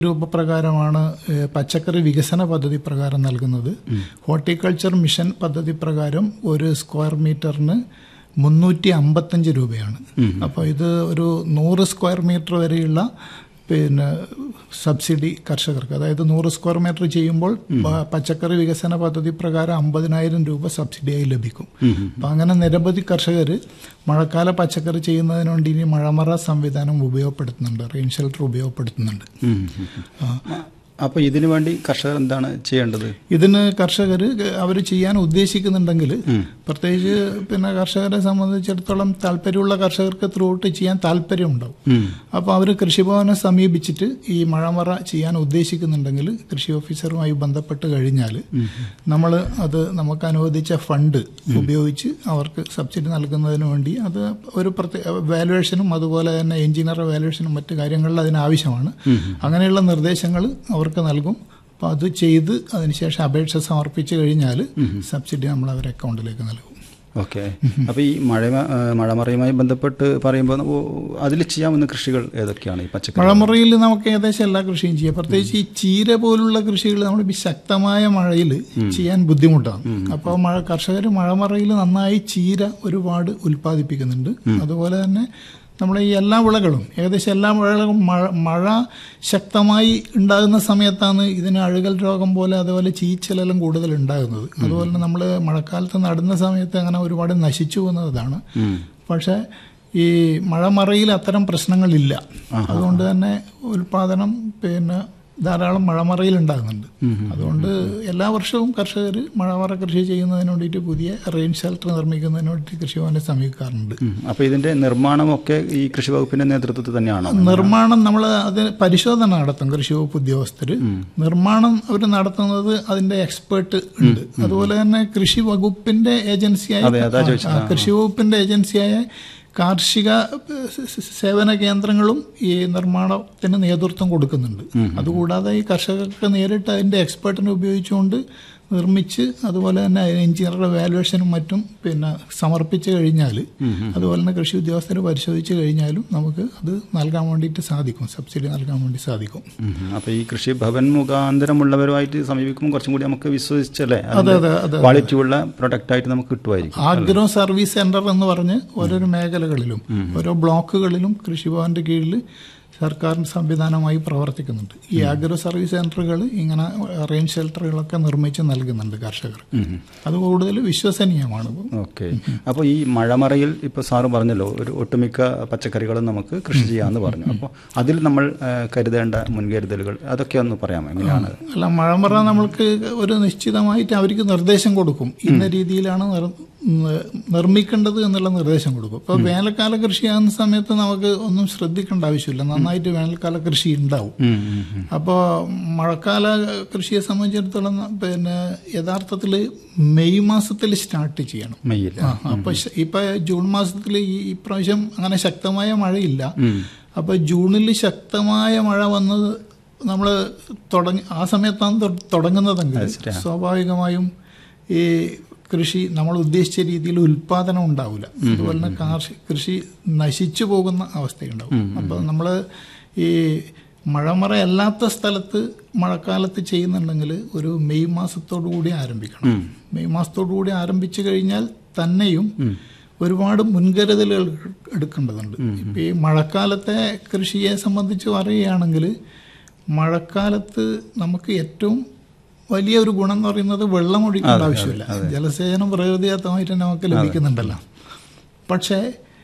രൂപ പ്രകാരമാണ് ഏഹ്, പച്ചക്കറി വികസന പദ്ധതി പ്രകാരം നൽകുന്നത് ഹോർട്ടിക്കൾച്ചർ മിഷൻ പദ്ധതി പ്രകാരം ഒരു സ്ക്വയർ മീറ്ററിന് മുന്നൂറ്റി അമ്പത്തഞ്ച് രൂപയാണ് അപ്പോൾ ഇത് ഒരു നൂറ് സ്ക്വയർ മീറ്റർ വരെയുള്ള പിന്നെ സബ്സിഡി കർഷകർക്ക് അതായത് നൂറ് സ്ക്വയർ മീറ്റർ ചെയ്യുമ്പോൾ പ- പച്ചക്കറി വികസന പദ്ധതി പ്രകാരം അമ്പതിനായിരം രൂപ സബ്സിഡിയായി ലഭിക്കും അപ്പം അങ്ങനെ നിരവധി കർഷകർ മഴക്കാല പച്ചക്കറി ചെയ്യുന്നതിന് വേണ്ടി ഇനി മഴമറ സംവിധാനം ഉപയോഗപ്പെടുത്തുന്നുണ്ട് റെയിൻ ഷെൽട്ടർ ഉപയോഗപ്പെടുത്തുന്നുണ്ട് അപ്പൊ ഇതിനു വേണ്ടി കർഷകർ എന്താണ് ചെയ്യേണ്ടത് ഇതിന് കർഷകർ അവർ ചെയ്യാൻ ഉദ്ദേശിക്കുന്നുണ്ടെങ്കിൽ പ്രത്യേകിച്ച് പിന്നെ കർഷകരെ സംബന്ധിച്ചിടത്തോളം താല്പര്യമുള്ള കർഷകർക്ക് ത്രൂ ഔട്ട് ചെയ്യാൻ താല്പര്യമുണ്ടാവും അപ്പോൾ അവർ കൃഷിഭവനെ സമീപിച്ചിട്ട് ഈ മഴമറ ചെയ്യാൻ ഉദ്ദേശിക്കുന്നുണ്ടെങ്കിൽ കൃഷി ഓഫീസറുമായി ബന്ധപ്പെട്ട് കഴിഞ്ഞാൽ നമ്മൾ അത് നമുക്ക് അനുവദിച്ച ഫണ്ട് ഉപയോഗിച്ച് അവർക്ക് സബ്സിഡി നൽകുന്നതിന് വേണ്ടി അത് ഒരു പ്രത്യേക വാലുവേഷനും അതുപോലെ തന്നെ എഞ്ചിനീയർ വാലുവേഷനും മറ്റു കാര്യങ്ങളിൽ അതിന് ആവശ്യമാണ് അങ്ങനെയുള്ള നിർദ്ദേശങ്ങൾ അവർക്ക് നൽകും അപ്പോൾ അത് ചെയ്ത് അതിനുശേഷം അപേക്ഷ സമർപ്പിച്ചു കഴിഞ്ഞാൽ സബ്സിഡി നമ്മൾ അവരുടെ അക്കൗണ്ടിലേക്ക് നൽകും ഓക്കെ അപ്പൊ ഈ മഴ മഴമറയുമായി ബന്ധപ്പെട്ട് പറയുമ്പോൾ അതിൽ ചെയ്യാവുന്ന കൃഷികൾ ഏതൊക്കെയാണ് ഈ പച്ചക്കറി മഴമുറയിൽ നമുക്ക് ഏകദേശം എല്ലാ കൃഷിയും ചെയ്യാം പ്രത്യേകിച്ച് ഈ ചീര പോലുള്ള കൃഷികൾ നമ്മൾ ഈ ശക്തമായ മഴയിൽ ചെയ്യാൻ ബുദ്ധിമുട്ടാണ് അപ്പോൾ മഴ കർഷകർ മഴമറയിൽ നന്നായി ചീര ഒരുപാട് ഉൽപ്പാദിപ്പിക്കുന്നുണ്ട് അതുപോലെ തന്നെ നമ്മുടെ ഈ എല്ലാ വിളകളും ഏകദേശം എല്ലാ വിളകളും മഴ മഴ ശക്തമായി ഉണ്ടാകുന്ന സമയത്താണ് ഇതിന് അഴുകൽ രോഗം പോലെ അതുപോലെ ചീച്ചലെല്ലാം കൂടുതൽ ഉണ്ടാകുന്നത് അതുപോലെ തന്നെ നമ്മൾ മഴക്കാലത്ത് നടുന്ന സമയത്ത് അങ്ങനെ ഒരുപാട് നശിച്ചു പോകുന്നതാണ് പക്ഷേ ഈ മഴമറയിൽ അത്തരം പ്രശ്നങ്ങളില്ല അതുകൊണ്ട് തന്നെ ഉൽപാദനം പിന്നെ ധാരാളം മഴമറയിൽ ഉണ്ടാകുന്നുണ്ട് അതുകൊണ്ട് എല്ലാ വർഷവും കർഷകർ മഴമറ കൃഷി ചെയ്യുന്നതിന് വേണ്ടിയിട്ട് പുതിയ റെയിൻ ഷെൽട്ടർ നിർമ്മിക്കുന്നതിന് വേണ്ടിയിട്ട് കൃഷിഭവനെ സമീപിക്കാറുണ്ട് ഉം. അപ്പൊ ഇതിന്റെ നിർമ്മാണമൊക്കെ ഈ കൃഷി വകുപ്പിന്റെ നേതൃത്വത്തിൽ തന്നെയാണോ നിർമ്മാണം നമ്മൾ അത് പരിശോധന നടത്തും കൃഷി വകുപ്പ് ഉദ്യോഗസ്ഥർ നിർമ്മാണം അവർ നടത്തുന്നത് അതിന്റെ എക്സ്പേർട്ട് ഉണ്ട് അതുപോലെ തന്നെ കൃഷി വകുപ്പിന്റെ ഏജൻസിയായ അതെ, അതാ ചോദിച്ചത്. ആ, കൃഷി വകുപ്പിന്റെ ഏജൻസിയായ കാർഷിക ഏഹ്, സ- സേവന കേന്ദ്രങ്ങളും ഈ നിർമ്മാണത്തിന് നേതൃത്വം കൊടുക്കുന്നുണ്ട് അതുകൂടാതെ ഈ കർഷകർക്ക് നേരിട്ട് അതിന്റെ എക്സ്പേർട്ടിനെ ഉപയോഗിച്ചുകൊണ്ട് നിർമ്മിച്ച് അതുപോലെ തന്നെ അതിന് എഞ്ചിനീയറുടെ വാലുവേഷനും മറ്റും പിന്നെ സമർപ്പിച്ചു കഴിഞ്ഞാൽ അതുപോലെ തന്നെ കൃഷി ഉദ്യോഗസ്ഥർ പരിശോധിച്ച് കഴിഞ്ഞാലും നമുക്ക് അത് നൽകാൻ വേണ്ടിയിട്ട് സാധിക്കും സബ്സിഡി നൽകാൻ വേണ്ടി സാധിക്കും ഉം. അപ്പൊ ഈ കൃഷി ഭവൻ മുഖാന്തരമുള്ളവരുമായിട്ട് സമീപിക്കുമ്പോൾ കുറച്ചും കൂടി നമുക്ക് വിശ്വസിച്ചല്ലേ അതെ അതെ അതെ ക്വാളിറ്റി ഉള്ള പ്രൊഡക്റ്റ് ആയിട്ട് നമുക്ക് കിട്ടുമായിരിക്കും ആഗ്രോ സർവീസ് സെന്റർ എന്ന് പറഞ്ഞ് ഓരോരോ മേഖലകളിലും ഓരോ ബ്ലോക്കുകളിലും കൃഷിഭവന്റെ കീഴിൽ സർക്കാർ സംവിധാനമായി പ്രവർത്തിക്കുന്നുണ്ട് ഈ ആഗ്രോ സർവീസ് സെന്ററുകൾ ഇങ്ങനെ റെയിൻ ഷെൽട്ടറുകളൊക്കെ നിർമ്മിച്ച് നൽകുന്നുണ്ട് കർഷകർ അത് കൂടുതൽ വിശ്വസനീയമാണ് ഓക്കെ അപ്പോൾ ഈ മഴമറയിൽ ഇപ്പോൾ സാറ് പറഞ്ഞല്ലോ ഒരു ഒട്ടുമിക്ക പച്ചക്കറികളും നമുക്ക് കൃഷി ചെയ്യാമെന്ന് പറഞ്ഞു അപ്പോൾ അതിൽ നമ്മൾ ആ, കരുതേണ്ട മുൻകരുതലുകൾ അതൊക്കെ ഒന്ന് പറയാമോ എങ്ങനെയാണ് അല്ല മഴമറ നമ്മൾക്ക് ഒരു നിശ്ചിതമായിട്ട് അവർക്ക് നിർദ്ദേശം കൊടുക്കും ഇന്ന രീതിയിലാണ് നിർ- ന- നിർമ്മിക്കേണ്ടത് എന്നുള്ള നിർദ്ദേശം കൊടുക്കും ഇപ്പോൾ വേനൽക്കാല കൃഷിയാകുന്ന സമയത്ത് നമുക്ക് ഒന്നും ശ്രദ്ധിക്കേണ്ട ആവശ്യമില്ല നന്നായിട്ട് വേനൽക്കാല കൃഷി ഉണ്ടാവും ഉം, ഉം, ഉം. അപ്പോൾ മഴക്കാല കൃഷിയെ സംബന്ധിച്ചിടത്തോളം പിന്നെ യഥാർത്ഥത്തിൽ മെയ് മാസത്തിൽ സ്റ്റാർട്ട് ചെയ്യണം മെയ്യിൽ ആ അപ്പൊ ശ- ഇപ്പൊ ജൂൺ മാസത്തിൽ ഈ ഇപ്രാവശ്യം അങ്ങനെ ശക്തമായ മഴയില്ല അപ്പൊ ജൂണിൽ ശക്തമായ മഴ വന്നത് നമ്മൾ തുടങ്ങി ആ സമയത്താണ് തൊ- തുടങ്ങുന്നതെങ്കിൽ സ്വാഭാവികമായും ഈ കൃഷി നമ്മൾ ഉദ്ദേശിച്ച രീതിയിൽ ഉൽപാദനം ഉണ്ടാവില്ല അതുപോലെ തന്നെ കാർഷി കൃഷി നശിച്ചു പോകുന്ന അവസ്ഥയുണ്ടാവും അപ്പോൾ നമ്മൾ ഈ മഴമറ അല്ലാത്ത സ്ഥലത്ത് മഴക്കാലത്ത് ചെയ്യുന്നുണ്ടെങ്കിൽ ഒരു മെയ് മാസത്തോടു കൂടി ആരംഭിക്കണം മെയ് മാസത്തോടു കൂടി ആരംഭിച്ചു കഴിഞ്ഞാൽ തന്നെയും ഒരുപാട് മുൻകരുതലുകൾ എടുക്കേണ്ടതുണ്ട് ഇപ്പം ഈ മഴക്കാലത്തെ കൃഷിയെ സംബന്ധിച്ച് പറയുകയാണെങ്കിൽ മഴക്കാലത്ത് നമുക്ക് ഏറ്റവും വലിയ ഒരു ഗുണം എന്ന് പറയുന്നത് വെള്ളം ഒഴിക്കേണ്ട ആവശ്യമില്ല ജലസേചനം പ്രകൃതിദത്തമായിട്ട് തന്നെ നമുക്ക് ലഭിക്കുന്നുണ്ടല്ലോ പക്ഷേ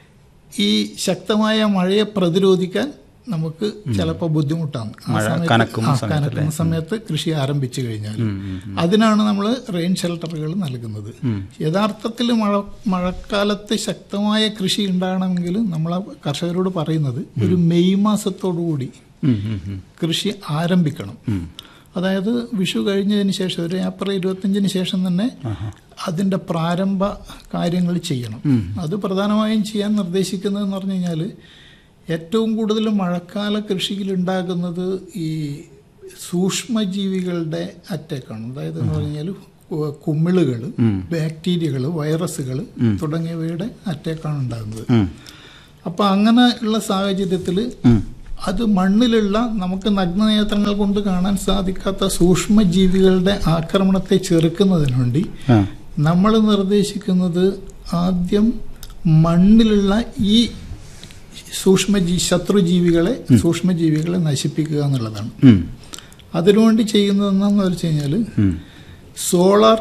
ഈ ശക്തമായ മഴയെ പ്രതിരോധിക്കാൻ നമുക്ക് ചിലപ്പോൾ ബുദ്ധിമുട്ടാണ് ആ മഴ സമയത്ത് കനക്കുന്ന ആ, സമയത്തല്ലേ? കനക്കുന്ന സമയത്ത് കൃഷി ആരംഭിച്ചു കഴിഞ്ഞാൽ അതിനാണ് നമ്മൾ റെയിൻ ഷെൽട്ടറുകൾ നൽകുന്നത് യഥാർത്ഥത്തിൽ മഴ മഴക്കാലത്ത് ശക്തമായ കൃഷി ഉണ്ടാകണമെങ്കിൽ നമ്മൾ ആ കർഷകരോട് പറയുന്നത് ഒരു മെയ് മാസത്തോടു കൂടി ഉം, ഉം, ഉം. കൃഷി ആരംഭിക്കണം അതായത് വിഷു കഴിഞ്ഞതിന് ശേഷം ഒരു ഏപ്രിൽ ഇരുപത്തഞ്ചിന് ശേഷം തന്നെ അതിന്റെ പ്രാരംഭ കാര്യങ്ങൾ ചെയ്യണം അത് പ്രധാനമായും ചെയ്യാൻ നിർദ്ദേശിക്കുന്നത് എന്ന് പറഞ്ഞു കഴിഞ്ഞാൽ ഏറ്റവും കൂടുതൽ മഴക്കാല കൃഷിയിൽ ഉണ്ടാകുന്നത് ഈ സൂക്ഷ്മജീവികളുടെ അറ്റാക്കാണ് അതായത് എന്ന് പറഞ്ഞാൽ കുമിളുകൾ ബാക്ടീരിയകൾ വൈറസുകൾ തുടങ്ങിയവയുടെ അറ്റാക്കാണ് ഉണ്ടാകുന്നത് ഉം. അപ്പൊ അങ്ങനെ ഉള്ള സാഹചര്യത്തിൽ അത് മണ്ണിലുള്ള നമുക്ക് നഗ്നനേത്രങ്ങൾ കൊണ്ട് കാണാൻ സാധിക്കാത്ത സൂക്ഷ്മജീവികളുടെ ആക്രമണത്തെ ചെറുക്കുന്നതിന് വേണ്ടി ആ നമ്മൾ നിർദ്ദേശിക്കുന്നത് ആദ്യം മണ്ണിലുള്ള ഈ സൂക്ഷ്മജീ ശത്രുജീവികളെ സൂക്ഷ്മജീവികളെ നശിപ്പിക്കുക എന്നുള്ളതാണ് ഉം. അതിനുവേണ്ടി ചെയ്യുന്നത് എന്താണെന്ന് വെച്ച് കഴിഞ്ഞാൽ ഉം. സോളാർ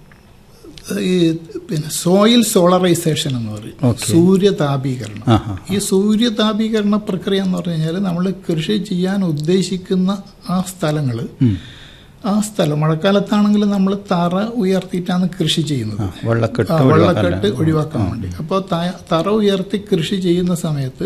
ഈ പിന്നെ സോയിൽ സോളറൈസേഷൻ എന്ന് പറയും Okay. സൂര്യതാപീകരണം ആഹാ. ഈ സൂര്യതാപീകരണ പ്രക്രിയ എന്ന് പറഞ്ഞു കഴിഞ്ഞാൽ നമ്മൾ കൃഷി ചെയ്യാൻ ഉദ്ദേശിക്കുന്ന ആ സ്ഥലങ്ങൾ ഉം. ആ സ്ഥലം മഴക്കാലത്താണെങ്കിൽ നമ്മൾ തറ ഉയർത്തിയിട്ടാണ് കൃഷി ചെയ്യുന്നത് ആ, വെള്ളക്കെട്ട് ആ, ഒഴിവാക്കാൻ വെള്ളക്കെട്ട് ഒഴിവാക്കാൻ വേണ്ടി അപ്പോൾ തറ ഉയർത്തി കൃഷി ചെയ്യുന്ന സമയത്ത്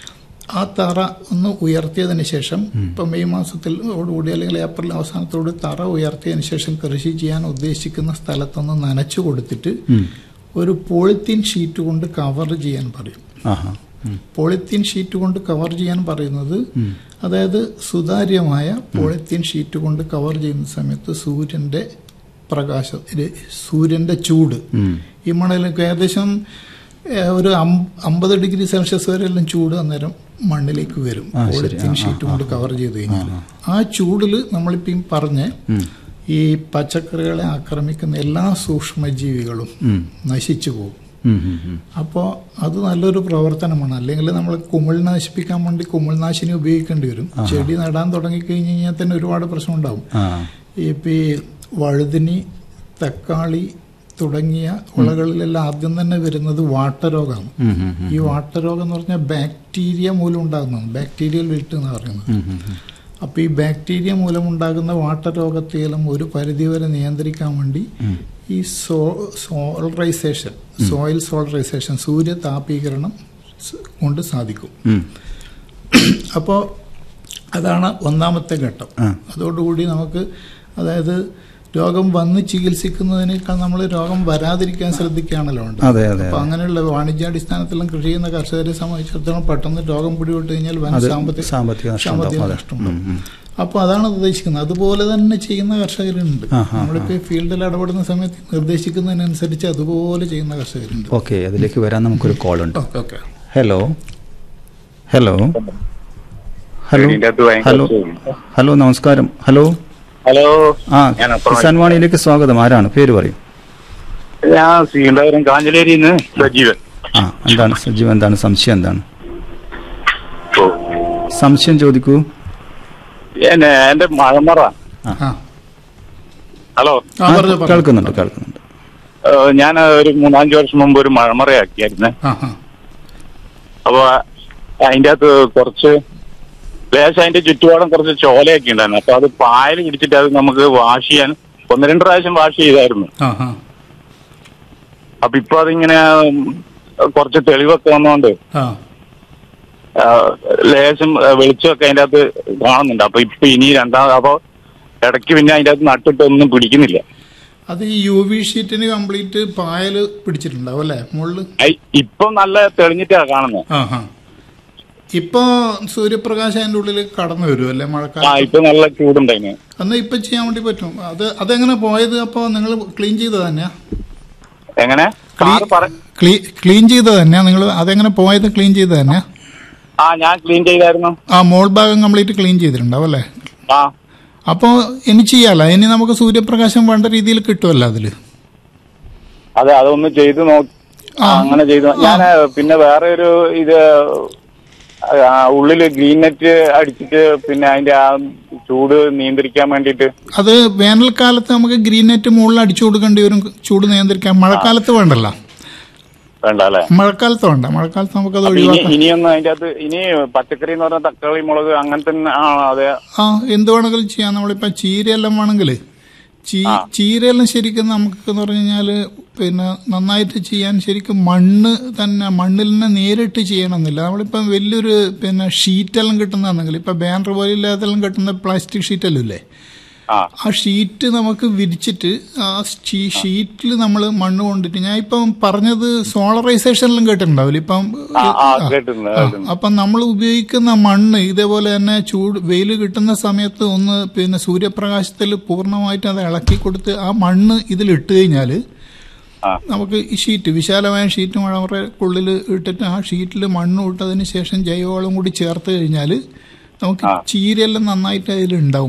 ആ തറ ഒന്ന് ഉയർത്തിയതിന് ശേഷം ഇപ്പം മെയ് മാസത്തിലോടുകൂടി അല്ലെങ്കിൽ ഏപ്രിൽ അവസാനത്തോട് തറ ഉയർത്തിയതിന് ശേഷം കൃഷി ചെയ്യാൻ ഉദ്ദേശിക്കുന്ന സ്ഥലത്തൊന്ന് നനച്ചു കൊടുത്തിട്ട് ഉം. ഒരു പോളിത്തീൻ ഷീറ്റ് കൊണ്ട് കവർ ചെയ്യാൻ പറയും ആഹാ ഉം. പോളിത്തീൻ ഷീറ്റ് കൊണ്ട് കവർ ചെയ്യാൻ പറയുന്നത് അതായത് സുതാര്യമായ പോളിത്തീൻ ഷീറ്റ് കൊണ്ട് കവർ ചെയ്യുന്ന സമയത്ത് സൂര്യന്റെ പ്രകാശം ഇത് സൂര്യന്റെ ചൂട് ഉം. ഈ മണ്ണിലേക്ക് ഏകദേശം ഏഹ്, ഒരു അം- അമ്പത് ഡിഗ്രി സെൽഷ്യസ് വരെ എല്ലാം ചൂട് അന്നേരം മണ്ണിലേക്ക് വരും ആ, ശരി. പോളിത്തീൻ ആ, ഷീറ്റ് കൊണ്ട് കവർ ചെയ്ത് കഴിഞ്ഞാൽ ആ ചൂടിൽ നമ്മളിപ്പം പറഞ്ഞ ഉം. ഈ പച്ചക്കറികളെ ആക്രമിക്കുന്ന എല്ലാ സൂക്ഷ്മജീവികളും ഉം. നശിച്ചു പോകും ഉം. ഉം. ഉം. അപ്പോൾ അത് നല്ലൊരു പ്രവർത്തനമാണ് അല്ലെങ്കിൽ നമ്മൾ കുമിളിനെ നശിപ്പിക്കാൻ വേണ്ടി കുമിൾനാശിനി ഉപയോഗിക്കേണ്ടി വരും ചെടി നടാൻ തുടങ്ങിക്കഴിഞ്ഞ് കഴിഞ്ഞാൽ തന്നെ ഒരുപാട് പ്രശ്നം ഉണ്ടാവും ആ ഇപ്പം ഈ വഴുതിനി തക്കാളി തുടങ്ങിയ വിളകളിലെല്ലാം ആദ്യം തന്നെ വരുന്നത് വാട്ടരോഗമാണ് ഉം. ഉം. ഉം. ഈ വാട്ടരോഗം എന്ന് പറഞ്ഞാൽ ബാക്ടീരിയ മൂലം ഉണ്ടാകുന്നതാണ് ബാക്ടീരിയൽ വിൽട്ട് എന്ന് പറയുന്നത് ഉം. ഉം. ഉം. അപ്പോൾ ഈ ബാക്ടീരിയ മൂലമുണ്ടാകുന്ന വാട്ടരോഗത്തെയെല്ലാം ഒരു പരിധിവരെ നിയന്ത്രിക്കാൻ വേണ്ടി ഈ സോ സോളറൈസേഷൻ സോയിൽ സോളറൈസേഷൻ സൂര്യ താപീകരണം സ് കൊണ്ട് സാധിക്കും ഉം. അപ്പോൾ അതാണ് ഒന്നാമത്തെ ഘട്ടം ആ. അതോടുകൂടി നമുക്ക് അതായത് രോഗം വന്ന് ചികിത്സിക്കുന്നതിനേക്കാൾ നമ്മൾ രോഗം വരാതിരിക്കാൻ ശ്രദ്ധിക്കുകയാണല്ലോ വേണ്ടത് അതെ അതെ അപ്പൊ അങ്ങനെയുള്ള വാണിജ്യാടിസ്ഥാനത്തിലും കൃഷി ചെയ്യുന്ന കർഷകരെ സംബന്ധിച്ചിടത്തോളം പെട്ടെന്ന് രോഗം പിടിപെട്ട് കഴിഞ്ഞാൽ വൻ അത് സാമ്പത്തിക സാമ്പത്തിക നഷ്ടം സാമ്പത്തിക ഉണ്ടാവും. അതെ. നഷ്ടമുണ്ടാവും ഉം. ഉം. അപ്പോൾ അതാണ് ഉദ്ദേശിക്കുന്നത് അതുപോലെ തന്നെ ചെയ്യുന്ന കർഷകരുണ്ട് ആ, ആ, നമ്മളിപ്പോൾ ഫീൽഡിൽ ഇടപെടുന്ന സമയത്ത് നിർദ്ദേശിക്കുന്നതിനനുസരിച്ച് അതുപോലെ ചെയ്യുന്ന കർഷകരുണ്ട് ഓക്കെ അതിലേക്ക് വരാൻ നമുക്കൊരു കോൾ ഉണ്ട് ഓക്കെ ഹലോ ഹലോ ഹലോ ഇതിന്റെ അകത്ത് ഭയങ്കര ഹലോ സുഖം. ഹലോ നമസ്കാരം ഹലോ ഹലോ ആ ഞാൻ അപ്പുറം കിസാൻ വാണിയിലേക്ക് സ്വാഗതം ആരാണ് പേര് പറയും ഞാൻ ശ്രീകണ്ഠപുരം കാഞ്ഞിലേരിയിൽ നിന്ന് സജീവൻ ആ എന്താണ് സജീവ് എന്താണ് സംശയം എന്താണ് ഓ. സംശയം ചോദിക്കൂ എന്നെ എന്റെ മഴമറ ആ ഹലോ ആ പറഞ്ഞു പറഞ്ഞു കേൾക്കുന്നുണ്ട് കേൾക്കുന്നുണ്ട് ഏഹ് ഞാൻ ഒരു മൂന്നാഞ്ചു വർഷം മുമ്പ് ഒരു മഴമറയാക്കിയായിരുന്നേ ആ ആ അപ്പൊ അതിന്റെ അകത്ത് കുറച്ച് ലേശം അതിന്റെ ചുറ്റുപാടും കുറച്ച് ചോലയൊക്കെ ഉണ്ടായിരുന്നു അപ്പൊ അത് പായൽ പിടിച്ചിട്ട് അത് നമുക്ക് വാഷ് ചെയ്യാൻ ഒന്ന് രണ്ട് പ്രാവശ്യം വാഷ് ചെയ്തായിരുന്നു ആ ആ അപ്പൊ ഇപ്പൊ അതിങ്ങനെ ഉം, കുറച്ച് തെളിവൊക്കെ വന്നോണ്ട് ആ ആ, ലേശം ആ, വെളിച്ചമൊക്കെ അതിന്റെ അകത്ത് കാണുന്നുണ്ട് അപ്പൊ ഇപ്പൊ ഇനി രണ്ടാമത് അപ്പൊ ഇടയ്ക്ക് പിന്നെ അതിന്റെ അകത്ത് നട്ടിട്ട് ഒന്നും പിടിക്കുന്നില്ല അത് ഈ യു വി ഷീറ്റിന് കംപ്ലീറ്റ് പായൽ പിടിച്ചിട്ടുണ്ടാവും അല്ലേ മുകളിൽ ഐ, ഇപ്പൊ നല്ല തെളിഞ്ഞിട്ടാ കാണുന്നത് ആ ആ ഇപ്പൊ സൂര്യപ്രകാശം അതിന്റെ ഉള്ളിൽ കടന്നു വരും അല്ലേ ആ മഴക്കാലം ഇപ്പൊ നല്ല ചൂടുണ്ടായിന് അന്ന് ഇപ്പൊ ചെയ്യാൻ വേണ്ടി പറ്റും അത് അതെങ്ങനെ പോയത് അപ്പൊ നിങ്ങൾ ക്ലീൻ ചെയ്തത് തന്നെയാ എങ്ങനെ കാറ് പറ ക്ലീൻ ചെയ്തത് തന്നെയാ നിങ്ങൾ അതെങ്ങനെ പോയത് ക്ലീൻ ചെയ്തത് തന്നെയാ ആ ഞാൻ ക്ലീൻ ചെയ്തായിരുന്നു ആ മോൾ ഭാഗം കംപ്ലീറ്റ് ക്ലീൻ ചെയ്തിട്ടുണ്ടാവും അല്ലേ ആ അപ്പോൾ ഇനി ചെയ്യാലോ ഇനി നമുക്ക് സൂര്യപ്രകാശം വേണ്ട രീതിയിൽ കിട്ടുമല്ലോ അതിൽ അതെ അതൊന്ന് ചെയ്ത് നോക്കി ആ. അങ്ങനെ ചെയ്തു ഞാൻ പിന്നെ വേറെ ഒരു ഇത് ആ, ഉള്ളില് ഗ്രീൻ നെറ്റ് അടിച്ചിട്ട് പിന്നെ അതിന്റെ ആ ചൂട് നിയന്ത്രിക്കാൻ വേണ്ടിട്ട് അത് വേനൽക്കാലത്ത് നമുക്ക് ഗ്രീൻ നെറ്റ് മുകളിൽ അടിച്ചു കൊടുക്കേണ്ടി വരും ചൂട് നിയന്ത്രിക്കാൻ മഴക്കാലത്ത് വേണ്ടല്ലോ വേണ്ട അല്ലെ മഴക്കാലത്ത് വേണ്ട മഴക്കാലത്ത് നമുക്കത് അപ്പൊ ഇനി ഒഴിവാക്കാം ഇനിയൊന്നും അതിന്റെ അകത്ത് ഇനി പച്ചക്കറി എന്ന് പറഞ്ഞാൽ തക്കാളി മുളക് അങ്ങനെ തന്നെ ആണോ അതെ ആ എന്ത് വേണമെങ്കിലും ചെയ്യാം നമ്മളിപ്പോ ചീരയെല്ലാം വേണമെങ്കിൽ ചീ ചീരയെല്ലാം ശരിക്കും നമുക്ക് എന്ന് പറഞ്ഞു കഴിഞ്ഞാൽ പിന്നെ നന്നായിട്ട് ചെയ്യാൻ ശരിക്കും മണ്ണ് തന്നെ മണ്ണിൽ തന്നെ നേരിട്ട് ചെയ്യണമെന്നില്ല നമ്മളിപ്പം വലിയൊരു പിന്നെ ഷീറ്റെല്ലാം കിട്ടുന്നതാണെങ്കിൽ ഇപ്പം ബാനർ പോലെ ഇല്ലാതെല്ലാം കിട്ടുന്ന പ്ലാസ്റ്റിക് ഷീറ്റെല്ലാം ഇല്ലേ ആ ആ ഷീറ്റ് നമുക്ക് വിരിച്ചിട്ട് ആ ഷീറ്റിൽ നമ്മൾ മണ്ണ് കൊണ്ടിട്ട് ഞാൻ ഇപ്പം പറഞ്ഞത് സോളറൈസേഷനിലും കേട്ടിട്ടുണ്ടാവില്ല ഇപ്പം ആ ആ ആ. കേട്ടിട്ടുണ്ട് ആ, കേട്ടിട്ടുണ്ട്. അപ്പം നമ്മൾ ഉപയോഗിക്കുന്ന മണ്ണ് ഇതേപോലെ തന്നെ ചൂട് വെയിൽ കിട്ടുന്ന സമയത്ത് ഒന്ന് പിന്നെ സൂര്യപ്രകാശത്തിൽ പൂർണ്ണമായിട്ട് അത് ഇളക്കി കൊടുത്ത് ആ മണ്ണ് ഇതിൽ ഇട്ട് കഴിഞ്ഞാൽ ആ. നമുക്ക് ഈ ഷീറ്റ് വിശാലമായ ഷീറ്റ് മഴമുറക്കുള്ളിൽ ഇട്ടിട്ട് ആ ഷീറ്റിൽ മണ്ണ് ഇട്ടതിന് ശേഷം ജൈവവളം കൂടി ചേർത്ത് കഴിഞ്ഞാൽ നമുക്ക് ചീരെല്ലാം നന്നായിട്ട് അതിലുണ്ടാവും